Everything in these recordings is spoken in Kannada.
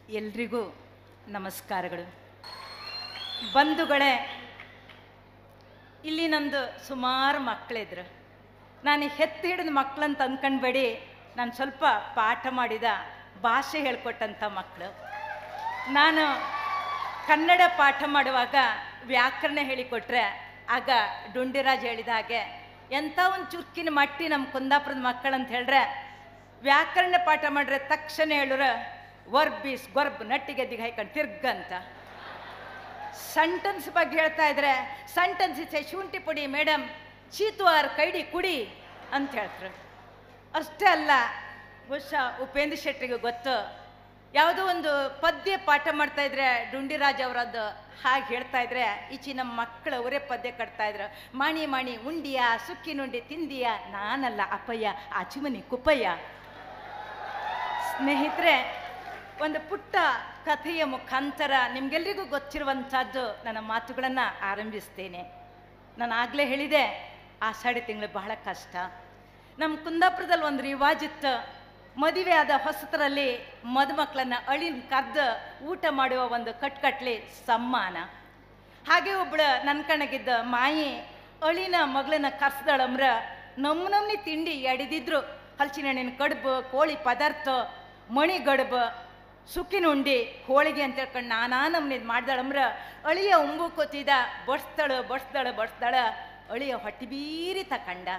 ಎಲ್ರಿಗೂ ನಮಸ್ಕಾರಗಳು ಬಂಧುಗಳೇ ಇಲ್ಲಿ ನಂದು ಸುಮಾರು ಮಕ್ಕಳಿದ್ರು ನಾನು ಹೆತ್ತು ಹಿಡಿದ ಮಕ್ಕಳಂತ ಅಂದ್ಕೊಂಡ್ಬೇಡಿ ನಾನು ಸ್ವಲ್ಪ ಪಾಠ ಮಾಡಿದ ಭಾಷೆ ಹೇಳ್ಕೊಟ್ಟಂಥ ಮಕ್ಕಳು ನಾನು ಕನ್ನಡ ಪಾಠ ಮಾಡುವಾಗ ವ್ಯಾಕರಣ ಹೇಳಿಕೊಟ್ರೆ ಆಗ ಡುಂಡಿರಾಜ್ ಹೇಳಿದ ಹಾಗೆ ಎಂಥ ಒಂದು ಚುರ್ಕಿನ ಮಟ್ಟಿ ನಮ್ಮ ಕುಂದಾಪುರದ ಮಕ್ಕಳಂತ ಹೇಳ್ರೆ ವ್ಯಾಕರಣ ಪಾಠ ಮಾಡ್ರೆ ತಕ್ಷಣ ಹೇಳಿದ್ರೆ ವರ್ಬೀಸ್ ಗೊರ್ಬ್ ನಟ್ಟಿಗೆದ್ದಿಗೆ ಹಾಯ್ಕೊಂಡು ತಿರ್ಗಂತ ಸೆಂಟೆನ್ಸ್ ಬಗ್ಗೆ ಹೇಳ್ತಾ ಇದ್ರೆ ಸೆಂಟೆನ್ಸ್ ಇಸೆ ಶುಂಠಿ ಪುಡಿ ಮೇಡಮ್ ಚೀತುವಾರ್ ಕೈಡಿ ಕುಡಿ ಅಂತ ಹೇಳ್ತಾರೆ ಅಷ್ಟೇ ಅಲ್ಲ ಬಹುಶಃ ಉಪೇಂದ್ರ ಶೆಟ್ಟಿಗೆ ಗೊತ್ತು ಯಾವುದೋ ಒಂದು ಪದ್ಯ ಪಾಠ ಮಾಡ್ತಾ ಇದ್ರೆ ಡುಂಡಿರಾಜ್ ಅವರದ್ದು ಹಾಗೆ ಹೇಳ್ತಾ ಇದ್ರೆ ಈಚಿ ನಮ್ಮ ಮಕ್ಕಳು ಅವರೇ ಪದ್ಯ ಕಟ್ತಾ ಇದ್ರು ಮಾಣಿ ಮಾಣಿ ಉಂಡಿಯ ಸುಕ್ಕಿನುಂಡಿ ತಿಂದಿಯ ನಾನಲ್ಲ ಅಪ್ಪಯ್ಯ ಆಚುಮನಿ ಕುಪ್ಪಯ್ಯ ಸ್ನೇಹಿತರೆ ಒಂದು ಪುಟ್ಟ ಕಥೆಯ ಮುಖಾಂತರ ನಿಮ್ಗೆಲ್ರಿಗೂ ಗೊತ್ತಿರುವಂಥದ್ದು ನನ್ನ ಮಾತುಗಳನ್ನು ಆರಂಭಿಸ್ತೇನೆ ನಾನು ಆಗಲೇ ಹೇಳಿದೆ ಆಷಾಢಿ ತಿಂಗಳು ಬಹಳ ಕಷ್ಟ ನಮ್ಮ ಕುಂದಾಪುರದಲ್ಲಿ ಒಂದು ರಿವಾಜಿತ್ತು ಮದುವೆ ಆದ ಹೊಸತರಲ್ಲಿ ಮದುಮಕ್ಕಳನ್ನ ಅಳಿನ ಕರೆದು ಊಟ ಮಾಡುವ ಒಂದು ಕಟ್ಕಟ್ಲಿ ಸಮ್ಮಾನ ಹಾಗೆ ಒಬ್ಬಳು ನನ್ನ ಕಣಗಿದ್ದ ಮಾಯಿ ಅಳಿನ ಮಗಳನ್ನ ಕರ್ಸ್ದಳಮ್ರ ನಮ್ಮ ನಮ್ನಿ ತಿಂಡಿ ಎಡಿದಿದ್ರು ಹಲಸಿನ ಹಣ್ಣಿನ ಕಡುಬು ಕೋಳಿ ಪದಾರ್ಥ ಮಣಿ ಗಡುಬು ಸುಕ್ಕಿನ ಉಂಡಿ ಹೋಳಿಗೆ ಅಂತ ಹೇಳ್ಕೊಂಡು ನಾನಾ ನಮ್ನಿದ್ ಮಾಡ್ದಳಮ್ರ ಅಳಿಯ ಉಂಬು ಕೂತಿದ ಬಡ್ಸ್ದಳು ಬಡ್ಸ್ದಳು ಬಡ್ಸ್ದಳ ಅಳಿಯ ಹೊಟ್ಟಿ ಬೀರಿ ತಕಂಡ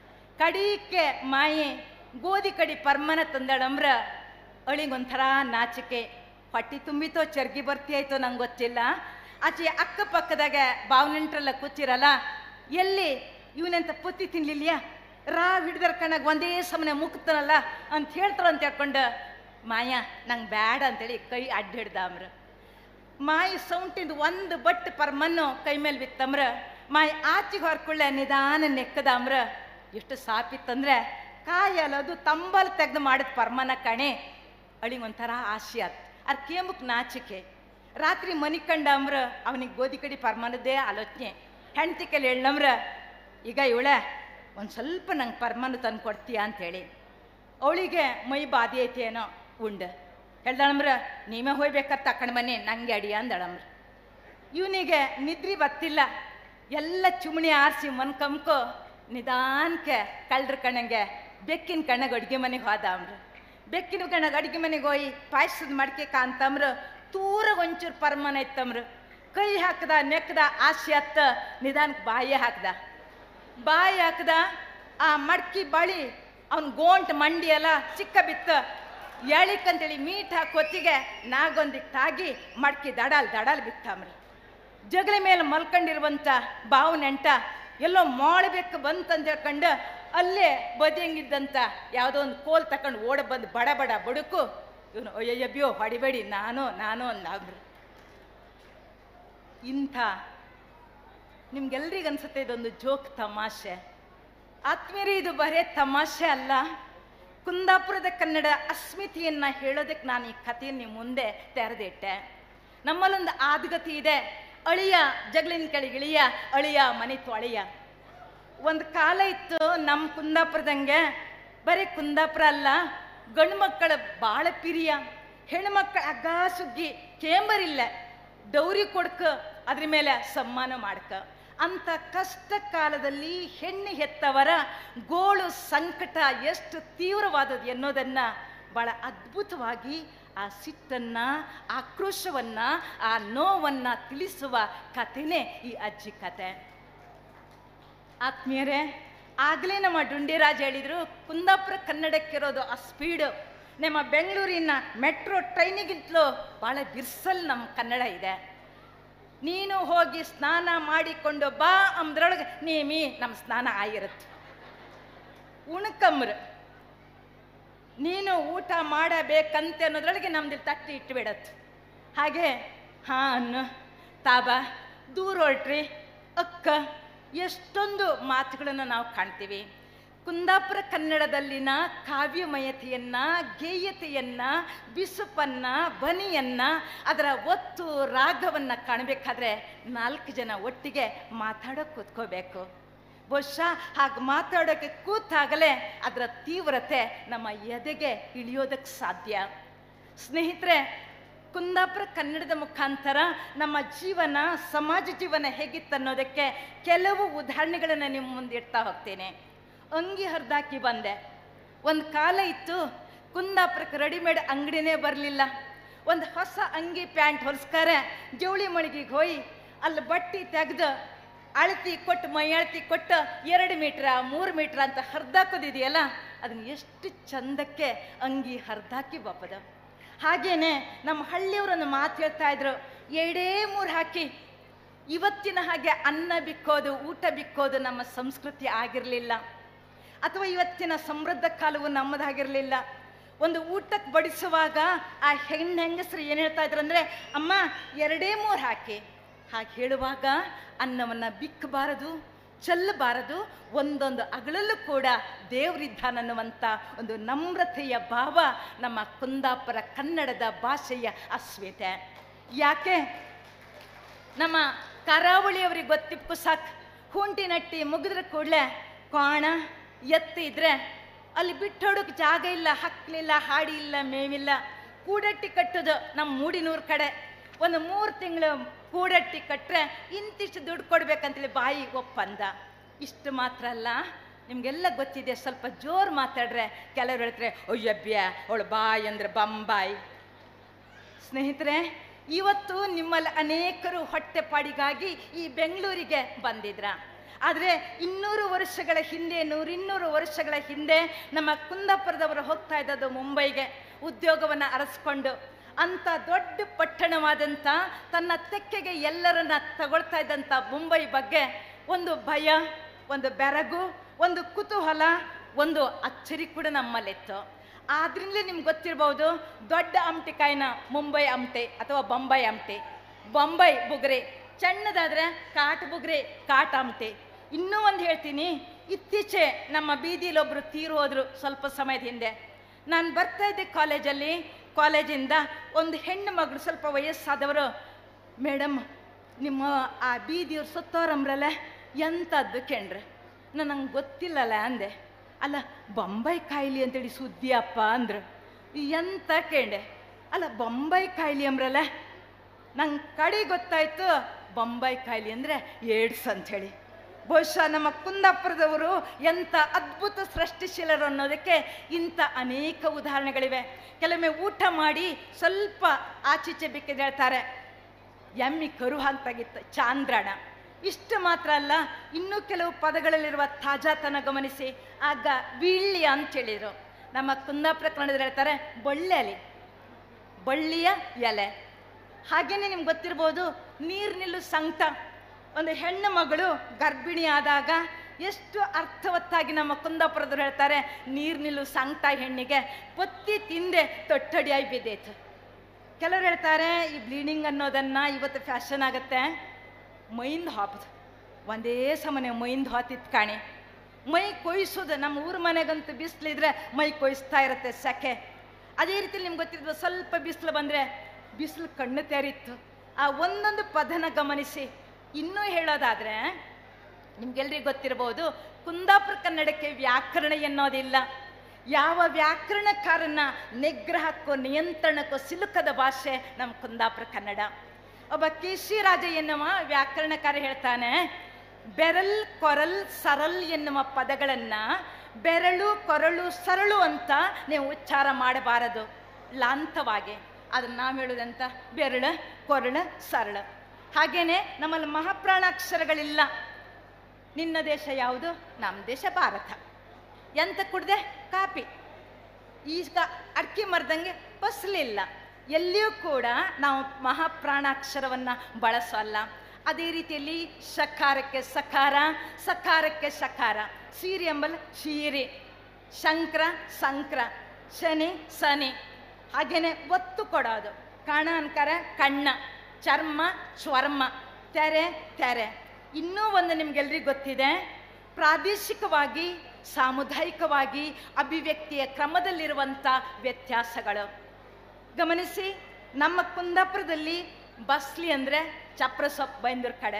ಕಡೀಕೆ ಮಾಯಿ ಗೋಧಿ ಕಡಿ ಪರ್ಮನ ತಂದಳಮ್ರ ಅಳಿಗೊಂಥರ ನಾಚಿಕೆ ಹೊಟ್ಟಿ ತುಂಬಿತೋ ಚರ್ಗಿ ಬರ್ತಿಯಾಯ್ತೋ ನಂಗೆ ಗೊತ್ತಿಲ್ಲ ಆಚೆ ಅಕ್ಕಪಕ್ಕದಾಗ ಬಾವನೆಂಟ್ರೆಲ್ಲ ಕೂತಿರಲ್ಲ ಎಲ್ಲಿ ಇವನಂತ ಪುತ್ತಿ ತಿನ್ಲಿಲ್ಯಾ ರಾವ್ ಹಿಡ್ದರ್ ಕಣಾಗ ಒಂದೇ ಸಮನೆ ಮುಕ್ತನಲ್ಲ ಅಂತ ಹೇಳ್ತಾಳ ಅಂತ ಹೇಳ್ಕೊಂಡು ಮಾಯ ನಂಗೆ ಬ್ಯಾಡ ಅಂತೇಳಿ ಕೈ ಅಡ್ಡ ಹಿಡ್ದ ಅಮ್ರ ಮಾಯಿ ಸೌಂಟಿಂದ ಒಂದು ಬಟ್ ಪರ್ಮನ್ನು ಕೈ ಮೇಲೆ ಬಿತ್ತಮ್ರ ಮಾಯಿ ಆಚಿಗೆ ಹೊರ್ಕೊಳ್ಳೆ ನಿಧಾನ ನೆಕ್ಕದ ಅಮ್ರ ಎಷ್ಟು ಸಾಪಿತ್ತಂದ್ರೆ ಕಾಯಲ್ಲದು ತಂಬಲ್ ತೆಗ್ದು ಮಾಡಿದ ಪರ್ಮನ ಕಣೆ ಅಳಿಗೆ ಒಂಥರ ಆಸೆ ಆತ್ ಅದ್ ಕೇಂಬಕ್ ನಾಚಿಕೆ ರಾತ್ರಿ ಮನಿ ಕಂಡ ಅಮ್ರ ಅವನಿಗೆ ಗೋಧಿ ಕಡಿ ಪರ್ಮನದ್ದೇ ಆಲೋಚನೆ ಹೆಂಡತಿ ಕೈಲಿ ಹೇಳಮ್ರ ಈಗ ಇವಳೆ ಒಂದು ಸ್ವಲ್ಪ ನಂಗೆ ಪರ್ಮನ ತಂದು ಕೊಡ್ತೀಯ ಅಂತೇಳಿ ಅವಳಿಗೆ ಮೈ ಬಾದಿ ಐತಿ ಏನೋ ಉಂಡ ಹೇಳ್ದಳಮ್ರ ನೀವೇ ಹೋಗ್ಬೇಕತ್ತ ತಕೊಂಡ್ ಬನ್ನಿ ನಂಗೆ ಅಡಿಯ ಅಂದಳಮ್ರ ಇವನಿಗೆ ನಿದ್ರಿ ಬತ್ತಿಲ್ಲ ಎಲ್ಲ ಚುಮಣಿ ಆರಿಸಿ ಮನ್ಕಂಕೊ ನಿಧಾನಕ್ಕೆ ಕಳ್ರ ಕಣ್ಣಂಗೆ ಬೆಕ್ಕಿನ ಕಣ್ಣಗೆ ಅಡುಗೆ ಮನೆಗೆ ಹೋದ ಅಮ್ರ ಬೆಕ್ಕಿನ ಕಣ್ಣಗೆ ಅಡುಗೆ ಮನೆಗೆ ಹೋಗಿ ಪಾಯಸದ ಮಡಿಕೆ ಕಾಂತಮ್ರ ತೂರ ಒಂಚೂರು ಪರ್ಮನ ಇತ್ತಮ್ರ ಕೈ ಹಾಕ್ದ ನೆಕ್ದ ಆಸೆ ಹತ್ತ ನಿಧಾನಕ್ಕೆ ಬಾಯಿ ಹಾಕ್ದ ಬಾಯಿ ಹಾಕ್ದ ಆ ಮಡ್ಕಿ ಬಳಿ ಅವ್ನ ಗೋಂಟ್ ಮಂಡಿ ಎಲ್ಲ ಚಿಕ್ಕ ಬಿತ್ತ ಎಳಿಕಂತೇಳಿ ಮೀಟ್ ಹಾಕಿ ಹೊತ್ತಿಗೆ ನಾಗೊಂದಿಗೆ ತಾಗಿ ಮಡ್ಕಿ ದಡಾಲ್ ದಡಾಲ್ ಬಿತ್ತಮ್ರಿ ಜಗಲಿ ಮೇಲೆ ಮಲ್ಕೊಂಡಿರುವಂಥ ಬಾವು ನೆಂಟ ಎಲ್ಲೋ ಮಾಡಬೇಕು ಬಂತಂತ ಹೇಳ್ಕೊಂಡು ಅಲ್ಲೇ ಬದಿಯಂಗಿದ್ದಂಥ ಯಾವುದೋ ಒಂದು ಕೋಲ್ ತಕೊಂಡು ಓಡ ಬಂದು ಬಡ ಬಡ ಬಡುಕು ಇವನು ಅಯ್ಯಯ್ಯಬ್ಯೋ ಹೊಡಿಬೇಡಿ ನಾನು ನಾನು ಅಂದಾಗ್ರು ಇಂಥ ನಿಮ್ಗೆಲ್ರಿಗೂ ಅನ್ಸುತ್ತೆ ಇದೊಂದು ಜೋಕ್ ತಮಾಷೆ ಆತ್ಮೀಯರೇ ಇದು ಬರೇ ತಮಾಷೆ ಅಲ್ಲ ಕುಂದಾಪುರದ ಕನ್ನಡ ಅಸ್ಮಿತೆಯನ್ನ ಹೇಳೋದಕ್ಕೆ ನಾನು ಈ ಕಥೆಯನ್ನು ನಿಮ್ಮ ಮುಂದೆ ತೆರೆದಿಟ್ಟೆ ನಮ್ಮಲ್ಲೊಂದು ಆದ್ಗತಿ ಇದೆ ಅಳಿಯ ಜಗಳಿನ ಕೆಳಗೆ ಇಳಿಯ ಅಳಿಯ ಮನೆ ತೊಳೆಯ ಒಂದು ಕಾಲ ಇತ್ತು ನಮ್ಮ ಕುಂದಾಪುರದಂಗೆ ಬರೀ ಕುಂದಾಪುರ ಅಲ್ಲ ಗಂಡು ಮಕ್ಕಳ ಭಾಳ ಪಿರಿಯ ಹೆಣ್ಮಕ್ಳ ಅಗ್ಗ ಸುಗ್ಗಿ ಕೇಂಬರಿಲ್ಲ ಡೌರಿ ಕೊಡ್ಕ ಅದ್ರ ಮೇಲೆ ಸಮ್ಮಾನ ಮಾಡ್ಕ ಅಂತ ಕಷ್ಟ ಕಾಲದಲ್ಲಿ ಹೆಣ್ಣು ಹೆತ್ತವರ ಗೋಳು ಸಂಕಟ ಎಷ್ಟು ತೀವ್ರವಾದದ್ದು ಎನ್ನೋದನ್ನ ಬಹಳ ಅದ್ಭುತವಾಗಿ ಆ ಸಿಟ್ಟನ್ನ ಆಕ್ರೋಶವನ್ನ ಆ ನೋವನ್ನ ತಿಳಿಸುವ ಕಥೆನೇ ಈ ಅಜ್ಜಿ ಕತೆ ಆತ್ಮೀಯರೇ ಆಗಲೇ ನಮ್ಮ ಡುಂಡಿರಾಜ್ ಹೇಳಿದ್ರು ಕುಂದಾಪುರ ಕನ್ನಡಕ್ಕಿರೋದು ಆ ಸ್ಪೀಡು ನಮ್ಮ ಬೆಂಗಳೂರಿನ ಮೆಟ್ರೋ ಟ್ರೈನಿಗಿಂತಲೂ ಭಾಳ ಬಿರ್ಸಲ್ ನಮ್ಮ ಕನ್ನಡ ಇದೆ ನೀನು ಹೋಗಿ ಸ್ನಾನ ಮಾಡಿಕೊಂಡು ಬಾ ಅಂದ್ರೊಳಗೆ ನೀಮಿ ನಮ್ಮ ಸ್ನಾನ ಆಗಿರುತ್ತೆ ಉಣ್ಕಂಬ್ರ ನೀನು ಊಟ ಮಾಡಬೇಕಂತೆ ಅನ್ನೋದ್ರೊಳಗೆ ನಮ್ದು ತಟ್ಟಿ ಇಟ್ಬಿಡತ್ತೆ ಹಾಗೆ ಹಾ ಅನ್ನು ತಾಬ ದೂರ ಹೊರಟ್ರಿ ಅಕ್ಕ ಎಷ್ಟೊಂದು ಮಾತುಗಳನ್ನು ನಾವು ಕಾಣ್ತೀವಿ ಕುಂದಾಪುರ ಕನ್ನಡದಲ್ಲಿನ ಕಾವ್ಯಮಯತೆಯನ್ನ ಗೇಯತೆಯನ್ನ ಬಿಸುಪನ್ನ ಬನಿಯನ್ನ ಅದರ ಒತ್ತು ರಾಗವನ್ನ ಕಾಣಬೇಕಾದ್ರೆ ನಾಲ್ಕು ಜನ ಒಟ್ಟಿಗೆ ಮಾತಾಡೋಕೆ ಕೂತ್ಕೋಬೇಕು ಬಹುಶಃ ಹಾಗೆ ಮಾತಾಡೋಕ್ಕೆ ಕೂತಾಗಲೇ ಅದರ ತೀವ್ರತೆ ನಮ್ಮ ಎದೆಗೆ ಇಳಿಯೋದಕ್ಕೆ ಸಾಧ್ಯ ಸ್ನೇಹಿತರೆ ಕುಂದಾಪುರ ಕನ್ನಡದ ಮುಖಾಂತರ ನಮ್ಮ ಜೀವನ ಸಮಾಜ ಜೀವನ ಹೇಗಿತ್ತು ಅನ್ನೋದಕ್ಕೆ ಕೆಲವು ಉದಾಹರಣೆಗಳನ್ನು ನಿಮ್ಮ ಮುಂದೆ ಇಡ್ತಾ ಹೋಗ್ತೇನೆ ಅಂಗಿ ಹರಿದಾಕಿ ಬಂದೆ ಒಂದು ಕಾಲ ಇತ್ತು ಕುಂದಾಪುರಕ್ಕೆ ರೆಡಿಮೇಡ್ ಅಂಗಡಿನೇ ಬರಲಿಲ್ಲ ಒಂದು ಹೊಸ ಅಂಗಿ ಪ್ಯಾಂಟ್ ಹೊಲ್ಸ್ಕಾರೆ ಜವಳಿ ಮಳಿಗೆಗೆ ಹೋಗಿ ಅಲ್ಲಿ ಬಟ್ಟೆ ತೆಗೆದು ಅಳತಿ ಕೊಟ್ಟು ಮೈ ಅಳತಿ ಕೊಟ್ಟು ಎರಡು ಮೀಟ್ರ ಮೂರು ಮೀಟ್ರ ಅಂತ ಹರಿದಾಕೋದಿದೆಯಲ್ಲ ಅದನ್ನ ಎಷ್ಟು ಚಂದಕ್ಕೆ ಅಂಗಿ ಹರಿದಾಕಿ ಬಾಪದ ಹಾಗೇನೆ ನಮ್ಮ ಹಳ್ಳಿಯವರೊಂದು ಮಾತು ಹೇಳ್ತಾ ಇದ್ರು ಎರಡೇ ಮೂರು ಹಾಕಿ ಇವತ್ತಿನ ಹಾಗೆ ಅನ್ನ ಬಿಕ್ಕೋದು ಊಟ ಬಿಕ್ಕೋದು ನಮ್ಮ ಸಂಸ್ಕೃತಿ ಆಗಿರಲಿಲ್ಲ ಅಥವಾ ಇವತ್ತಿನ ಸಮೃದ್ಧ ಕಾಲವು ನಮ್ಮದಾಗಿರಲಿಲ್ಲ ಒಂದು ಊಟಕ್ಕೆ ಬಡಿಸುವಾಗ ಆ ಹೆಣ್ಣು ಹೆಂಗಸರು ಏನು ಹೇಳ್ತಾ ಇದ್ರು ಅಂದರೆ ಅಮ್ಮ ಎರಡೇ ಮೂರು ಹಾಕಿ ಹಾಗೆ ಹೇಳುವಾಗ ಅನ್ನವನ್ನು ಬಿಕ್ಕಬಾರದು ಚೆಲ್ಲಬಾರದು ಒಂದೊಂದು ಅಗಳಲ್ಲೂ ಕೂಡ ದೇವರಿದ್ದಾನನ್ನುವಂಥ ಒಂದು ನಮ್ರತೆಯ ಭಾವ ನಮ್ಮ ಕುಂದಾಪುರ ಕನ್ನಡದ ಭಾಷೆಯ ಅಸ್ಮಿತೆ ಯಾಕೆ ನಮ್ಮ ಕರಾವಳಿಯವರಿಗೆ ಗೊತ್ತಿಪ್ಪು ಸಾಕು ಹುಂಟಿ ನಟ್ಟಿ ಮುಗಿದ್ರ ಕೂಡಲೇ ಕೋಣ ಎತ್ತಿ ಇದ್ರೆ ಅಲ್ಲಿ ಬಿಟ್ಟೋಡಕ್ಕೆ ಜಾಗ ಇಲ್ಲ ಹಕ್ಕಲಿಲ್ಲ ಹಾಡಿ ಇಲ್ಲ ಮೇವಿಲ್ಲ ಕೂಡಟ್ಟಿ ಕಟ್ಟೋದು ನಮ್ಮ ಮೂಡಿನೂರು ಕಡೆ ಒಂದು ಮೂರು ತಿಂಗಳು ಕೂಡಟ್ಟಿ ಕಟ್ಟರೆ ಇಂತಿಷ್ಟು ದುಡ್ಡು ಕೊಡ್ಬೇಕಂತೇಳಿ ಬಾಯಿ ಒಪ್ಪಂದ ಇಷ್ಟು ಮಾತ್ರ ಅಲ್ಲ ನಿಮಗೆಲ್ಲ ಗೊತ್ತಿದೆ ಸ್ವಲ್ಪ ಜೋರು ಮಾತಾಡ್ರೆ ಕೆಲವ್ರು ಹೇಳ್ತಾರೆ ಅಯ್ಯಬ್ಯ ಅವಳು ಬಾಯಿ ಅಂದ್ರೆ ಬಂಬಾಯಿ ಸ್ನೇಹಿತರೆ ಇವತ್ತು ನಿಮ್ಮಲ್ಲಿ ಅನೇಕರು ಹೊಟ್ಟೆಪಾಡಿಗಾಗಿ ಈ ಬೆಂಗಳೂರಿಗೆ ಬಂದಿದ್ರ ಆದರೆ ಇನ್ನೂರು ವರ್ಷಗಳ ಹಿಂದೆ ನೂರಿನ್ನೂರು ವರ್ಷಗಳ ಹಿಂದೆ ನಮ್ಮ ಕುಂದಾಪುರದವರು ಹೋಗ್ತಾ ಇದ್ದದ್ದು ಮುಂಬೈಗೆ ಉದ್ಯೋಗವನ್ನು ಅರಸ್ಕೊಂಡು ಅಂಥ ದೊಡ್ಡ ಪಟ್ಟಣವಾದಂಥ ತನ್ನ ತೆಕ್ಕೆಗೆ ಎಲ್ಲರನ್ನ ತಗೊಳ್ತಾ ಇದ್ದಂಥ ಮುಂಬೈ ಬಗ್ಗೆ ಒಂದು ಭಯ ಒಂದು ಬೆರಗು ಒಂದು ಕುತೂಹಲ ಒಂದು ಅಚ್ಚರಿ ಕೂಡ ನಮ್ಮಲ್ಲಿತ್ತು ಆದ್ರಿಂದಲೇ ನಿಮ್ಗೆ ಗೊತ್ತಿರ್ಬೋದು ದೊಡ್ಡ ಆಮಟಿಕಾಯಿನ ಮುಂಬೈ ಆಮಟೆ ಅಥವಾ ಬೊಂಬೈ ಆಮಟೆ ಬೊಂಬೈ ಬುಗ್ರೆ ಸಣ್ಣದಾದ್ರೆ ಕಾಟ್ ಬುಗ್ರೆ ಕಾಟ್ ಆಮಟೆ ಇನ್ನೂ ಒಂದು ಹೇಳ್ತೀನಿ ಇತ್ತೀಚೆ ನಮ್ಮ ಬೀದಿಲಿ ಒಬ್ರು ತೀರು ಹೋದ್ರು ಸ್ವಲ್ಪ ಸಮಯದ ಹಿಂದೆ ನಾನು ಬರ್ತಾ ಇದ್ದೆ ಕಾಲೇಜಲ್ಲಿ ಕಾಲೇಜಿಂದ ಒಂದು ಹೆಣ್ಣು ಮಗಳು ಸ್ವಲ್ಪ ವಯಸ್ಸಾದವರು ಮೇಡಮ್ ನಿಮ್ಮ ಆ ಬೀದಿಯವ್ರು ಸತ್ತೋರಮ್ರಲ್ಲ ಎಂಥದ್ದು ಕೇಳ್ರೆ ನಾನು ನಂಗೆ ಗೊತ್ತಿಲ್ಲಲ್ಲ ಅಂದೆ ಅಲ್ಲ ಬೊಂಬೈ ಕಾಯಿಲೆ ಅಂತೇಳಿ ಸುದ್ದಿ ಅಪ್ಪ ಅಂದ್ರು ಎಂತ ಕೇಂಡೆ ಅಲ್ಲ ಬೊಂಬೈ ಕಾಯಿಲೆ ಅಂಬ್ರಲ್ಲ ನಂಗೆ ಕಡೆ ಗೊತ್ತಾಯ್ತು ಬೊಂಬೈ ಕಾಯಿಲೆ ಅಂದರೆ ಏಡ್ಸ್ ಅಂಥೇಳಿ ಬಹುಶಃ ನಮ್ಮ ಕುಂದಾಪುರದವರು ಎಂಥ ಅದ್ಭುತ ಸೃಷ್ಟಿಶೀಲರು ಅನ್ನೋದಕ್ಕೆ ಇಂಥ ಅನೇಕ ಉದಾಹರಣೆಗಳಿವೆ ಕೆಲವೊಮ್ಮೆ ಊಟ ಮಾಡಿ ಸ್ವಲ್ಪ ಆಚೀಚೆ ಬಿಕ್ಕಿದ್ದು ಹೇಳ್ತಾರೆ ಎಮ್ಮಿ ಕರು ಹಾಕ್ತಾಗಿತ್ತು ಚಾಂದ್ರಣ ಇಷ್ಟು ಮಾತ್ರ ಅಲ್ಲ ಇನ್ನೂ ಕೆಲವು ಪದಗಳಲ್ಲಿರುವ ತಾಜಾತನ ಗಮನಿಸಿ ಆಗ ಬೀಳ್ಳಿ ಅಂತ ಹೇಳಿದರು ನಮ್ಮ ಕುಂದಾಪುರ ಕನ್ನಡದಲ್ಲಿ ಹೇಳ್ತಾರೆ ಬಳ್ಳಿ ಬಳ್ಳಿಯ ಎಲೆ ಹಾಗೇನೆ ನಿಮ್ಗೆ ಗೊತ್ತಿರ್ಬೋದು ನೀರು ನಿಲ್ಲು ಸಂಕಟ ಒಂದು ಹೆಣ್ಣು ಮಗಳು ಗರ್ಭಿಣಿ ಆದಾಗ ಎಷ್ಟು ಅರ್ಥವತ್ತಾಗಿ ನಮ್ಮ ಕುಂದಾಪುರದವ್ರು ಹೇಳ್ತಾರೆ ನೀರು ನಿಲ್ಲು ಸಂಕಟ ಹೆಣ್ಣಿಗೆ ಪೊತ್ತಿ ತಿಂದೆ ತೊಟ್ಟಡಿಯಾಗಿ ಬಿದ್ದೈತು ಕೆಲವ್ರು ಹೇಳ್ತಾರೆ ಈ ಬ್ಲೀಡಿಂಗ್ ಅನ್ನೋದನ್ನ ಇವತ್ತು ಫ್ಯಾಷನ್ ಆಗತ್ತೆ ಮೈಂದು ಹಾಪದು ಒಂದೇ ಸಮನೆ ಮೈಂದು ಹಾತಿತ್ತು ಕಾಣಿ ಮೈ ಕೊಯ್ಸೋದು ನಮ್ಮ ಊರ ಮನೆಗಂತೂ ಬಿಸಿಲಿದ್ರೆ ಮೈ ಕೊಯ್ಸ್ತಾ ಇರುತ್ತೆ ಸೆಕೆ ಅದೇ ರೀತಿ ನಿಮ್ಗೆ ಗೊತ್ತಿದ್ವು ಸ್ವಲ್ಪ ಬಿಸಿಲು ಬಂದರೆ ಬಿಸಿಲು ಕಣ್ಣು ತೆರಿತ್ತು ಆ ಒಂದೊಂದು ಪದನ ಗಮನಿಸಿ ಇನ್ನೂ ಹೇಳೋದಾದ್ರೆ ನಿಮ್ಗೆಲ್ರಿಗೂ ಗೊತ್ತಿರ್ಬೋದು ಕುಂದಾಪುರ ಕನ್ನಡಕ್ಕೆ ವ್ಯಾಕರಣ ಎನ್ನೋದಿಲ್ಲ ಯಾವ ವ್ಯಾಕರಣಕಾರನ ನಿಗ್ರಹಕ್ಕೋ ನಿಯಂತ್ರಣಕ್ಕೋ ಸಿಲುಕದ ಭಾಷೆ ನಮ್ಮ ಕುಂದಾಪುರ ಕನ್ನಡ ಒಬ್ಬ ಕೆ ಸಿ ರಾಜ ಎನ್ನುವ ವ್ಯಾಕರಣಕಾರ ಹೇಳ್ತಾನೆ ಬೆರಲ್ ಕೊರಲ್ ಸರಲ್ ಎನ್ನುವ ಪದಗಳನ್ನ ಬೆರಳು ಕೊರಳು ಸರಳು ಅಂತ ನೀವು ಉಚ್ಚಾರ ಮಾಡಬಾರದು ಲಾಂತವಾಗಿ ಅದನ್ನ ನಾವು ಹೇಳುದಂತ ಬೆರಳ ಕೊರಳ ಸರಳ ಹಾಗೇನೆ ನಮ್ಮಲ್ಲಿ ಮಹಾಪ್ರಾಣಾಕ್ಷರಗಳಿಲ್ಲ ನಿನ್ನ ದೇಶ ಯಾವುದು ನಮ್ಮ ದೇಶ ಭಾರತ ಎಂತ ಕುಡ್ದೆ ಕಾಪಿ ಈಗ ಅಡ್ಕೆ ಮರದಂಗೆ ಫಸಲಿಲ್ಲ ಎಲ್ಲಿಯೂ ಕೂಡ ನಾವು ಮಹಾಪ್ರಾಣಾಕ್ಷರವನ್ನು ಬಳಸೋಲ್ಲ ಅದೇ ರೀತಿಯಲ್ಲಿ ಶಕಾರಕ್ಕೆ ಸಕಾರ ಸಕಾರಕ್ಕೆ ಶಕಾರ ಸೀರೆ ಎಂಬಲ್ ಶೀರಿ ಶಂಕ್ರ ಸಂಕ್ರ ಶನಿ ಸನಿ ಹಾಗೇನೆ ಒತ್ತು ಕೊಡೋದು ಕಣ ಅನ್ಕರ ಕಣ್ಣ ಚರ್ಮ ಸ್ವರ್ಮ ತೆರೆ ತೆರೆ ಇನ್ನೂ ಒಂದು ನಿಮ್ಗೆಲ್ರಿಗೂ ಗೊತ್ತಿದೆ ಪ್ರಾದೇಶಿಕವಾಗಿ ಸಾಮುದಾಯಿಕವಾಗಿ ಅಭಿವ್ಯಕ್ತಿಯ ಕ್ರಮದಲ್ಲಿರುವಂಥ ವ್ಯತ್ಯಾಸಗಳು ಗಮನಿಸಿ ನಮ್ಮ ಕುಂದಾಪುರದಲ್ಲಿ ಬಸ್ಲಿ ಅಂದರೆ ಚಪ್ರ ಸೊಪ್ಪು ಬೈಂದೂರು ಕಡೆ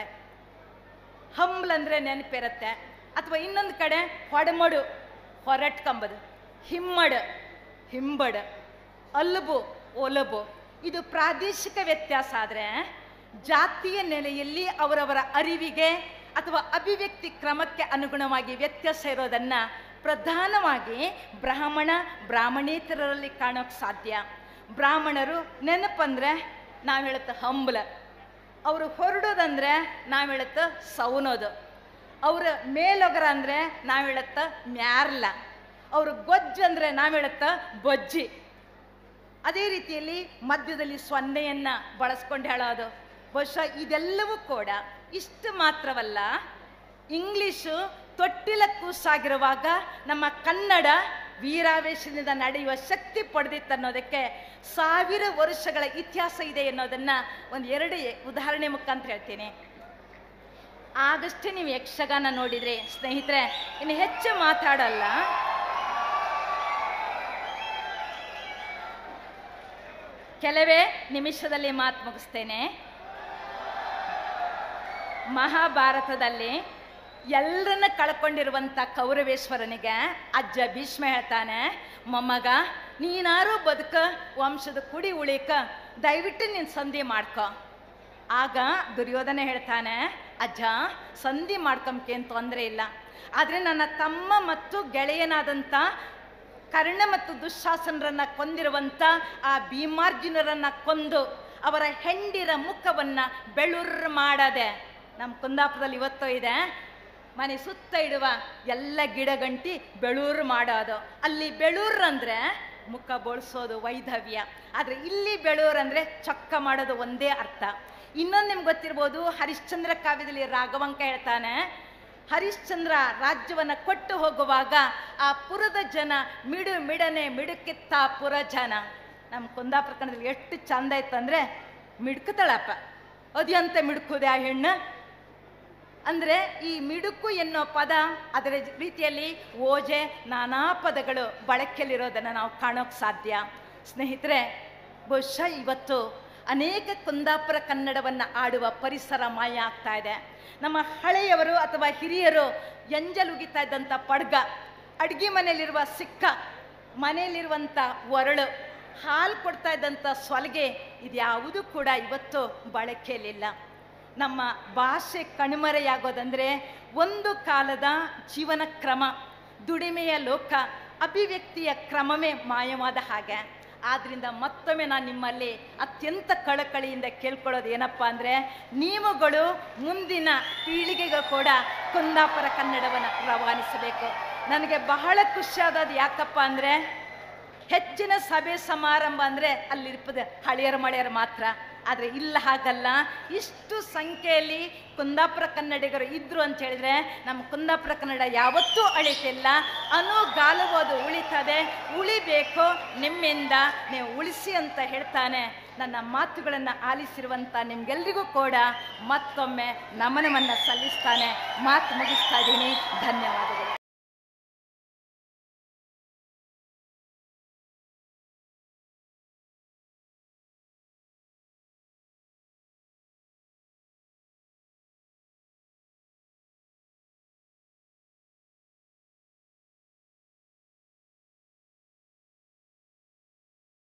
ಹಂಬ್ಲ್ ಅಂದರೆ ನೆನಪಿರುತ್ತೆ ಅಥವಾ ಇನ್ನೊಂದು ಕಡೆ ಹೊಡಮಡು ಹೊರಟ್ಕಂಬದು ಹಿಮ್ಮಡ ಹಿಂಬಡ ಅಲ್ಬು ಒಲಬು ಇದು ಪ್ರಾದೇಶಿಕ ವ್ಯತ್ಯಾಸ ಆದರೆ ಜಾತಿಯ ನೆಲೆಯಲ್ಲಿ ಅವರವರ ಅರಿವಿಗೆ ಅಥವಾ ಅಭಿವ್ಯಕ್ತಿ ಕ್ರಮಕ್ಕೆ ಅನುಗುಣವಾಗಿ ವ್ಯತ್ಯಾಸ ಇರೋದನ್ನ ಪ್ರಧಾನವಾಗಿ ಬ್ರಾಹ್ಮಣ ಬ್ರಾಹ್ಮಣೇತರರಲ್ಲಿ ಕಾಣೋಕೆ ಸಾಧ್ಯ ಬ್ರಾಹ್ಮಣರು ನೆನಪಂದ್ರೆ ನಾವು ಹೇಳುತ್ತೆ ಹಂಬಲ ಅವರು ಹೊರಡೋದಂದ್ರೆ ನಾವು ಹೇಳುತ್ತೆ ಸೌನೋದು ಅವ್ರ ಮೇಲೊಗರ ಅಂದ್ರೆ ನಾವು ಹೇಳುತ್ತ ಮ್ಯಾರ್ಲ ಅವ್ರ ಗೊಜ್ಜು ಅಂದ್ರೆ ನಾವು ಹೇಳುತ್ತ ಬೊಜ್ಜಿ ಅದೇ ರೀತಿಯಲ್ಲಿ ಮಧ್ಯದಲ್ಲಿ ಸೊನ್ನೆಯನ್ನ ಬಳಸ್ಕೊಂಡು ಹೇಳೋದು ಬಹುಶಃ ಇದೆಲ್ಲವೂ ಕೂಡ ಇಷ್ಟು ಮಾತ್ರವಲ್ಲ ಇಂಗ್ಲಿಷು ತೊಟ್ಟಿಲ ಕೂಸಾಗಿರುವಾಗ ನಮ್ಮ ಕನ್ನಡ ವೀರಾವೇಶದಿಂದ ನಡೆಯುವ ಶಕ್ತಿ ಪಡೆದಿತ್ತು ಅನ್ನೋದಕ್ಕೆ ಸಾವಿರ ವರ್ಷಗಳ ಇತಿಹಾಸ ಇದೆ ಅನ್ನೋದನ್ನ ಒಂದು ಎರಡು ಉದಾಹರಣೆ ಮುಖಾಂತರ ಹೇಳ್ತೀನಿ ಆಗಷ್ಟೇ ನೀವು ಯಕ್ಷಗಾನ ನೋಡಿದ್ರಿ ಸ್ನೇಹಿತರೆ ಇನ್ನು ಹೆಚ್ಚು ಮಾತಾಡಲ್ಲ ಕೆಲವೇ ನಿಮಿಷದಲ್ಲಿ ಮಾತು ಮುಗಿಸ್ತೇನೆ ಮಹಾಭಾರತದಲ್ಲಿ ಎಲ್ಲರನ್ನ ಕಳ್ಕೊಂಡಿರುವಂಥ ಕೌರವೇಶ್ವರನಿಗೆ ಅಜ್ಜ ಭೀಷ್ಮ ಹೇಳ್ತಾನೆ ಮೊಮ್ಮಗ ನೀನಾರು ಬದುಕ ವಂಶದ ಕುಡಿ ಉಳಿಕ ದಯವಿಟ್ಟು ನೀನು ಸಂಧಿ ಮಾಡ್ಕೊ ಆಗ ದುರ್ಯೋಧನ ಹೇಳ್ತಾನೆ ಅಜ್ಜ ಸಂಧಿ ಮಾಡ್ಕೊಂಬೇಕೇನು ತೊಂದರೆ ಇಲ್ಲ ಆದರೆ ನನ್ನ ತಮ್ಮ ಮತ್ತು ಗೆಳೆಯನಾದಂಥ ಕರ್ಣ ಮತ್ತು ದುಶ್ಶಾಸನರನ್ನ ಕೊಂದಿರುವಂಥ ಆ ಭೀಮಾರ್ಜುನರನ್ನ ಕೊಂದು ಅವರ ಹೆಂಡಿರ ಮುಖವನ್ನ ಬೆಳುರ್ ಮಾಡದೆ ನಮ್ಮ ಕುಂದಾಪುರದಲ್ಲಿ ಇವತ್ತು ಇದೆ ಮನೆ ಸುತ್ತ ಇಡುವ ಎಲ್ಲ ಗಿಡಗಂಟಿ ಬೆಳೂರು ಮಾಡೋದು ಅಲ್ಲಿ ಬೆಳೂರು ಅಂದ್ರೆ ಮುಖ ಬೋಳ್ಸೋದು ವೈಧವ್ಯ ಆದರೆ ಇಲ್ಲಿ ಬೆಳೂರು ಅಂದ್ರೆ ಚೊಕ್ಕ ಮಾಡೋದು ಒಂದೇ ಅರ್ಥ ಇನ್ನೊಂದು ನಿಮ್ಗೆ ಗೊತ್ತಿರ್ಬೋದು ಹರಿಶ್ಚಂದ್ರ ಕಾವ್ಯದಲ್ಲಿ ರಾಘವಂಕ ಹೇಳ್ತಾನೆ ಹರಿಶ್ಚಂದ್ರ ರಾಜ್ಯವನ್ನ ಕೊಟ್ಟು ಹೋಗುವಾಗ ಆ ಪುರದ ಜನ ಮಿಡು ಮಿಡನೆ ಮಿಡುಕಿತ್ತ ಪುರ ಜನ ನಮ್ಮ ಕುಂದಾಪುರ ಕನ್ನಡದಲ್ಲಿ ಎಷ್ಟು ಚಂದ ಇತ್ತು ಅಂದ್ರೆ ಮಿಡ್ಕುತ್ತಳಪ್ಪ ಅದ್ಯಂತ ಮಿಡ್ಕುದೆ ಆ ಹೆಣ್ಣು ಅಂದ್ರೆ ಈ ಮಿಡುಕು ಎನ್ನೋ ಪದ ಅದರ ರೀತಿಯಲ್ಲಿ ಓಜೆ ನಾನಾ ಪದಗಳು ಬಳಕೆಯಲ್ಲಿರೋದನ್ನು ನಾವು ಕಾಣೋಕೆ ಸಾಧ್ಯ ಸ್ನೇಹಿತರೆ ಬಹುಶಃ ಇವತ್ತು ಅನೇಕ ಕುಂದಾಪುರ ಕನ್ನಡವನ್ನು ಆಡುವ ಪರಿಸರ ಮಾಯ ಆಗ್ತಾ ಇದೆ ನಮ್ಮ ಹಳೆಯವರು ಅಥವಾ ಹಿರಿಯರು ಎಂಜಲುಗಿತಾ ಇದ್ದಂಥ ಪಡ್ಗ ಅಡುಗೆ ಮನೆಯಲ್ಲಿರುವ ಸಿಕ್ಕ ಮನೆಯಲ್ಲಿರುವಂಥ ಒರಳು ಹಾಲು ಕೊಡ್ತಾ ಇದ್ದಂಥ ಸೊಲಗೆ ಇದ್ಯಾವುದೂ ಕೂಡ ಇವತ್ತು ಬಳಕೆಯಲ್ಲಿಲ್ಲ ನಮ್ಮ ಭಾಷೆ ಕಣ್ಮರೆಯಾಗೋದಂದ್ರೆ ಒಂದು ಕಾಲದ ಜೀವನ ಕ್ರಮ ದುಡಿಮೆಯ ಲೋಕ ಅಭಿವ್ಯಕ್ತಿಯ ಕ್ರಮವೇ ಮಾಯವಾದ ಹಾಗೆ ಆದ್ರಿಂದ ಮತ್ತೊಮ್ಮೆ ನಾನು ನಿಮ್ಮಲ್ಲಿ ಅತ್ಯಂತ ಕಳಕಳಿಯಿಂದ ಕೇಳ್ಕೊಳ್ಳೋದು ಏನಪ್ಪ ಅಂದರೆ ನೀವುಗಳು ಮುಂದಿನ ಪೀಳಿಗೆಗೂ ಕೂಡ ಕುಂದಾಪುರ ಕನ್ನಡವನ್ನು ರವಾನಿಸಬೇಕು ನನಗೆ ಬಹಳ ಖುಷಿಯಾದದ್ದು ಯಾಕಪ್ಪ ಅಂದರೆ ಹೆಚ್ಚಿನ ಸಭೆ ಸಮಾರಂಭ ಅಂದರೆ ಅಲ್ಲಿರ್ಪದ ಹಳೆಯರ ಮಳೆಯರು ಮಾತ್ರ ಆದರೆ ಇಲ್ಲ ಹಾಗಲ್ಲ ಇಷ್ಟು ಸಂಖ್ಯೆಯಲ್ಲಿ ಕುಂದಾಪುರ ಕನ್ನಡಿಗರು ಇದ್ರು ಅಂತ ಹೇಳಿದ್ರೆ ನಮ್ಮ ಕುಂದಾಪುರ ಕನ್ನಡ ಯಾವತ್ತೂ ಅಳಿತಿಲ್ಲ ಅನುಗಾಲುವುದು ಉಳಿತದೆ ಉಳಿಬೇಕು ನಿಮ್ಮಿಂದ ನೀವು ಉಳಿಸಿ ಅಂತ ಹೇಳ್ತಾನೆ ನನ್ನ ಮಾತುಗಳನ್ನು ಆಲಿಸಿರುವಂಥ ನಿಮ್ಗೆಲ್ರಿಗೂ ಕೂಡ ಮತ್ತೊಮ್ಮೆ ನಮನವನ್ನು ಸಲ್ಲಿಸ್ತಾನೆ ಮಾತು ಮುಗಿಸ್ತಾ ಇದ್ದೀನಿ ಧನ್ಯವಾದಗಳು